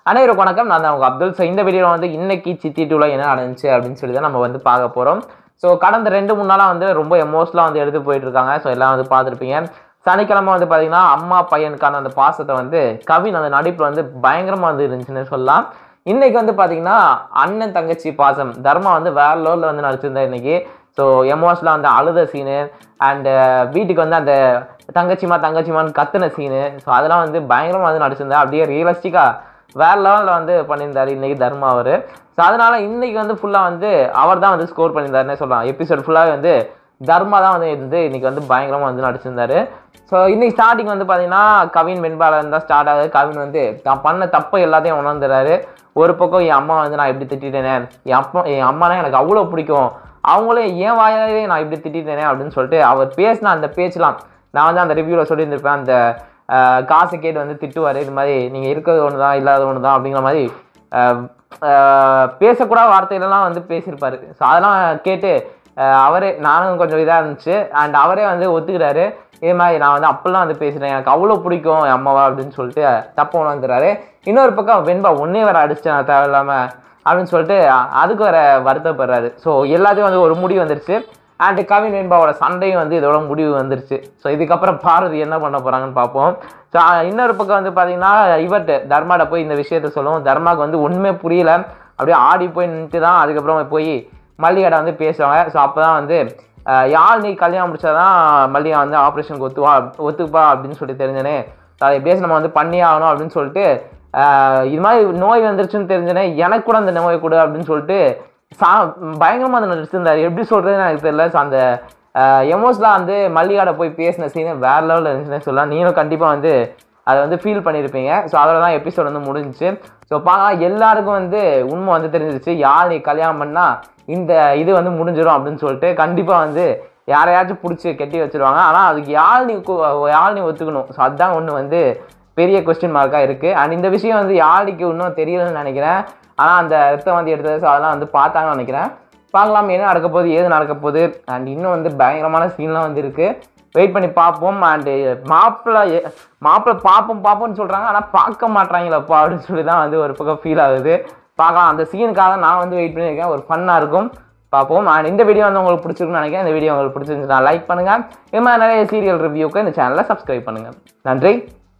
அனைவருக்கும் வணக்கம் நான் தான் உங்க அப்துல் ஸோ இந்த வீடியோவில் வந்து இன்னைக்கு சித்தி டூவில் என்ன நடந்துச்சு அப்படின்னு சொல்லி தான் நம்ம வந்து பார்க்க போகிறோம் ஸோ கடந்த ரெண்டு மூணு நாளாக வந்து ரொம்ப எமோஷனலாக வந்து எடுத்து போயிட்டு இருக்காங்க ஸோ எல்லாம் வந்து பார்த்துருப்பீங்க சனிக்கிழமை வந்து பார்த்தீங்கன்னா அம்மா பையனுக்கான அந்த பாசத்தை வந்து கவின் அந்த நடிப்பில் வந்து பயங்கரமாக வந்து இருந்துச்சுன்னு சொல்லலாம் இன்னைக்கு வந்து பார்த்தீங்கன்னா அண்ணன் தங்கச்சி பாசம் தர்மா வந்து வேற லெவலில் வந்து நடிச்சிருந்தா இன்னைக்கு ஸோ எமோஷனலாக அந்த அழுத சீனு அண்டு வீட்டுக்கு வந்து அந்த தங்கச்சிமா தங்கச்சிமான்னு கத்துன சீனு ஸோ அதெல்லாம் வந்து பயங்கரமாக வந்து நடிச்சிருந்தா அப்படியே ரியலிஸ்டிக்காக வேற லெவலில் வந்து பண்ணியிருந்தாரு இன்னைக்கு தர்மா அவர் ஸோ அதனால இன்னைக்கு வந்து ஃபுல்லாக வந்து அவர் தான் வந்து ஸ்கோர் பண்ணியிருந்தாருன்னே சொல்லலாம் எபிசோட் ஃபுல்லாகவே வந்து தர்மா தான் வந்து இருந்து இன்னைக்கு வந்து பயங்கரமாக வந்து நடிச்சிருந்தாரு ஸோ இன்னைக்கு ஸ்டார்டிங் வந்து பார்த்தீங்கன்னா கவின் வெண்பால இருந்தால் ஸ்டார்ட் ஆகுது கவின் வந்து தான் பண்ண தப்பு எல்லாத்தையும் உணர்ந்துறாரு ஒரு பக்கம் என் அம்மா வந்து நான் இப்படி திட்டிட்டேனே என் அப்பா என் அம்மானா எனக்கு அவ்வளோ பிடிக்கும் அவங்களும் என் வாயாலே நான் இப்படி திட்டிட்டேனே அப்படின்னு சொல்லிட்டு அவர் பேசின அந்த பேச்செலாம் நான் வந்து அந்த ரிவ்யூவில் சொல்லியிருந்திருப்பேன் அந்த ஆஹ், காசு கேட்டு வந்து திட்டுவார் இது மாதிரி நீங்கள் இருக்கிறது ஒன்று தான் இல்லாத ஒன்று தான் அப்படிங்கிற மாதிரி ஆஹ், ஆஹ், பேசக்கூடாத வார்த்தையிலலாம் வந்து பேசியிருப்பாரு ஸோ அதெல்லாம் கேட்டு ஆஹ், அவரே நானும் கொஞ்சம் இதாக இருந்துச்சு அண்ட் அவரே வந்து ஒத்துக்கிறாரு இது மாதிரி நான் வந்து அப்பெல்லாம் வந்து பேசுகிறேன் எனக்கு அவ்வளோ பிடிக்கும் என் அம்மாவா அப்படின்னு சொல்லிட்டு தப்பு உணர்ந்துறாரு இன்னொரு பக்கம் வெண்பா ஒன்னே வேற அடிச்சிட்டேன் நான் தேவையில்லாமல் அப்படின்னு சொல்லிட்டு அ- அதுக்கு வேற வருத்தப்படுறாரு ஸோ எல்லாத்தையும் வந்து ஒரு முடிவு வந்துருச்சு அண்ட் கவின் வெண்பாவோட சண்டையும் வந்து இதோட முடிவு வந்துருச்சு ஸோ இதுக்கப்புறம் பாரதி என்ன பண்ண போகிறாங்கன்னு பார்ப்போம் ஸோ இன்னொரு பக்கம் வந்து பார்த்தீங்கன்னா இவர்கிட்ட தர்மாட்ட போய் இந்த விஷயத்த சொல்லுவோம் தர்மாவுக்கு வந்து ஒன்றுமே புரியல அப்படியே ஆடி போய் நின்றுட்டு தான் அதுக்கப்புறம் போய் மல்லிகாட்ட வந்து பேசுவாங்க ஸோ அப்போ தான் வந்து அஹ், யாழ் நீ கல்யாணம் முடிச்சாதான் மல்லிகா வந்து ஆப்ரேஷனுக்கு ஒத்துவா ஒத்துப்பா அப்படின்னு சொல்லி தெரிஞ்சனே அதை எப்படியாச்சும் நம்ம வந்து பண்ணியே ஆகணும் அப்படின்னு சொல்லிட்டு அஹ், இது மாதிரி நோய் வந்துருச்சுன்னு தெரிஞ்சனே எனக்கு கூட அந்த நோயை கொடு அப்படின்னு சொல்லிட்டு சா பயங்கரமாக அந்த நடிச்சிருந்தாரு எப்படி சொல்கிறதுன்னு எனக்கு தெரியல ஸோ அந்த எமோஸ்லாம் வந்து மல்லிகாட போய் பேசின சீனு வேற லெவலில் இருந்துச்சுன்னு சொல்லலாம் நீங்களும் கண்டிப்பாக வந்து அதை வந்து ஃபீல் பண்ணியிருப்பீங்க ஸோ அதில் தான் எபிசோட் வந்து முடிஞ்சுச்சு ஸோ பார்க்கலாம் எல்லாருக்கும் வந்து உண்மை வந்து தெரிஞ்சிருச்சு யார் நீ கல்யாணம் பண்ணால் இந்த இது வந்து முடிஞ்சிடும் அப்படின்னு சொல்லிட்டு கண்டிப்பாக வந்து யாரையாச்சும் பிடிச்சி கட்டி வச்சிருவாங்க ஆனால் அதுக்கு யாழ் நீ கு- யாழ் நீ ஒத்துக்கணும் ஸோ அதுதான் ஒன்று வந்து பெரிய கொஸ்டின் மார்க்காக இருக்குது அண்ட் இந்த விஷயம் வந்து யாழிக்கு இன்னும் தெரியலன்னு நினைக்கிறேன் ஆனால் அந்த ரத்தம் வந்து எடுத்தது ஸோ அதெல்லாம் வந்து பார்த்தாங்கன்னு நினைக்கிறேன் பார்க்கலாம் என்ன நடக்க போகுது ஏது நடக்க போகுது அண்ட் இன்னும் வந்து பயங்கரமான சீன்லாம் வந்து இருக்குது வெயிட் பண்ணி பார்ப்போம் அண்டு மாப்பிள்ளை மாப்பிள்ளை பார்ப்போம் பார்ப்போம்னு சொல்கிறாங்க ஆனால் பார்க்க மாட்றாங்களப்பா அப்படின்னு சொல்லி தான் வந்து ஒரு பக்கம் ஃபீல் ஆகுது பார்க்கலாம் அந்த சீனுக்காக நான் வந்து வெயிட் பண்ணியிருக்கேன் ஒரு ஃபன்னாக இருக்கும் பார்ப்போம் அண்ட் இந்த வீடியோ வந்து உங்களுக்கு பிடிச்சிருக்குன்னு நினைக்கிறேன் இந்த வீடியோ உங்களுக்கு பிடிச்சிருந்துச்சுன்னா லைக் பண்ணுங்கள் இது மாதிரி நிறைய சீரியல் ரிவ்யூக்கு இந்த சேனலை சப்ஸ்கிரைப் பண்ணுங்கள் நன்றி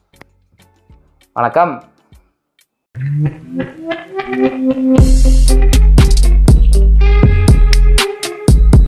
வணக்கம் Thank you.